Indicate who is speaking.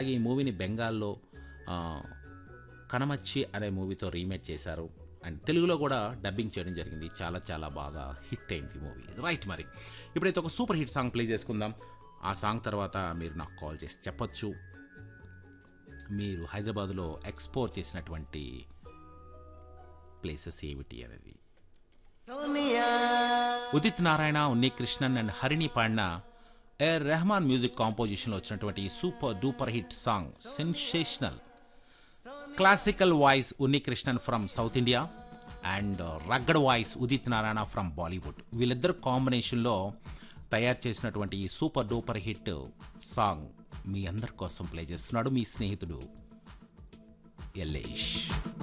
Speaker 1: అలాగే ఈ మూవీని బెంగాల్లో ఆ, కనమచ్చి అనే మూవీతో రీమేక్ చేశారు అండ్ తెలుగులో కూడా డబ్బింగ్ చేయడం జరిగింది చాలా చాలా బాగా హిట్ అయింది ఈ మూవీ రైట్ మరి ఇప్పుడైతే ఒక సూపర్ హిట్ సాంగ్ ప్లే చేసుకుందాం ఆ సాంగ్ తర్వాత మీరు నాకు కాల్ చేసి చెప్పొచ్చు మీరు హైదరాబాద్లో ఎక్స్పోర్ చేసినటువంటి ప్లేసెస్ ఏమిటి అనేది ఉదిత్ నారాయణ ఉన్ని కృష్ణన్ అండ్ హరిణి పాడిన ఏ రెహమాన్ మ్యూజిక్ కాంపోజిషన్లో వచ్చినటువంటి super duper hit song sensational classical voice Unni Krishnan from south India and rugged voice Udit Narayan from Bollywood వీళ్ళిద్దరు కాంబినేషన్లో తయారు చేసినటువంటి ఈ సూపర్ డూపర్ హిట్ సాంగ్ మీ అందరి కోసం ప్లే చేస్తున్నాడు మీ స్నేహితుడు ఎల్లేష్